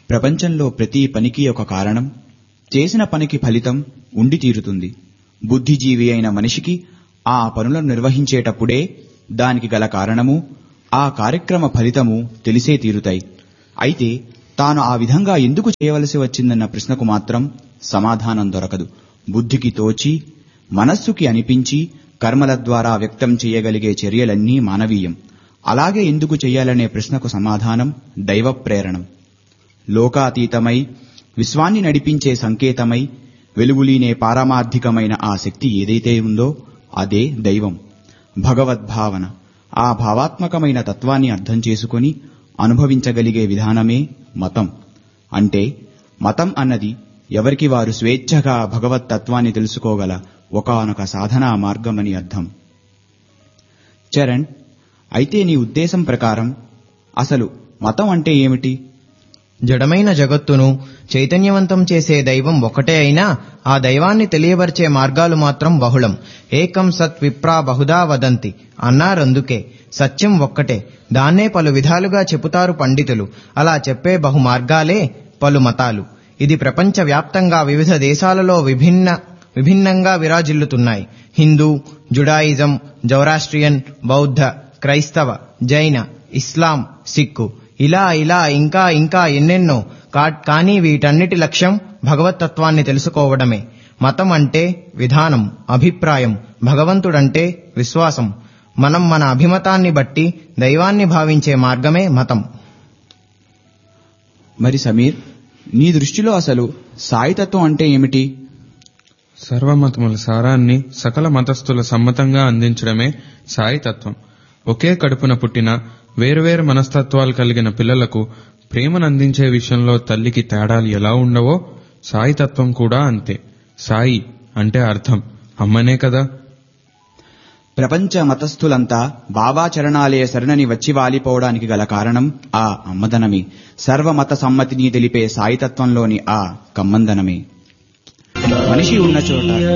ప్రపంచంలో ప్రతి పనికి ఒక కారణం చేసిన పనికి ఫలితం ఉండి తీరుతుంది బుద్ధిజీవి అయిన మనిషికి ఆ పనులను నిర్వహించేటప్పుడే దానికి గల కారణము ఆ కార్యక్రమ ఫలితము తెలిసే తీరుతాయి అయితే తాను ఆ విధంగా ఎందుకు చేయవలసి వచ్చిందన్న ప్రశ్నకు మాత్రం సమాధానం దొరకదు బుద్ధికి తోచి మనస్సుకి అనిపించి కర్మల ద్వారా వ్యక్తం చేయగలిగే చర్యలన్నీ మానవీయం అలాగే ఎందుకు చేయాలనే ప్రశ్నకు సమాధానం దైవ ప్రేరణం లోకాతీతమై విశ్వాన్ని నడిపించే సంకేతమై వెలుగులీనే పారమార్థికమైన ఆ శక్తి ఏదైతే ఉందో అదే దైవం భగవద్భావన ఆ భావాత్మకమైన తత్వాన్ని అర్థం చేసుకొని అనుభవించగలిగే విధానమే మతం అంటే మతం అన్నది ఎవరికి వారు స్వేచ్ఛగా భగవత్ తత్వాన్ని తెలుసుకోగల ఒకానొక సాధనా మార్గమని అర్థం చరణ్ అయితే నీ ఉద్దేశం ప్రకారం అసలు మతం అంటే ఏమిటి జడమైన జగత్తును చైతన్యవంతం చేసే దైవం ఒకటే అయినా ఆ దైవాన్ని తెలియబరిచే మార్గాలు మాత్రం బహుళం ఏకం సత్ విప్రా బహుదా వదంతి అన్నారందుకే సత్యం ఒక్కటే దాన్నే పలు విధాలుగా చెబుతారు పండితులు అలా చెప్పే బహు మార్గాలే పలు మతాలు ఇది ప్రపంచవ్యాప్తంగా వివిధ దేశాలలో విభిన్న విభిన్నంగా విరాజిల్లుతున్నాయి హిందూ జుడాయిజం జౌరాస్ట్రియన్ బౌద్ధ క్రైస్తవ జైన ఇస్లాం సిక్కు ఇలా ఇలా ఇంకా ఇంకా ఎన్నెన్నో కా- కానీ వీటన్నిటి లక్ష్యం భగవతత్వాన్ని తెలుసుకోవడమే మతం అంటే విధానం అభిప్రాయం భగవంతుడంటే విశ్వాసం మనం మన అభిమతాన్ని బట్టి దైవాన్ని భావించే మార్గమే మతం మరి సమీర్ నీ దృష్టిలో అసలు సాయితత్వం అంటే ఏమిటి సర్వమతముల సారాన్ని సకల మతస్థుల సమ్మతంగా అందించడమే సాయితత్వం ఒకే కడుపున పుట్టిన వేరువేరు మనస్తత్వాలు కలిగిన పిల్లలకు ప్రేమను అందించే విషయంలో తల్లికి తేడాలు ఎలా ఉండవో సాయితత్వం కూడా అంతే సాయి అంటే అర్థం అమ్మనే కదా ప్రపంచ మతస్థులంతా బాబాచరణాలే శరణని వచ్చి వాలిపోవడానికి గల కారణం ఆ అమ్మదనమే సర్వమత సమ్మతిని తెలిపే సాయితత్వంలోని ఆ కమ్మందనమే మనిషి ఉన్న చోట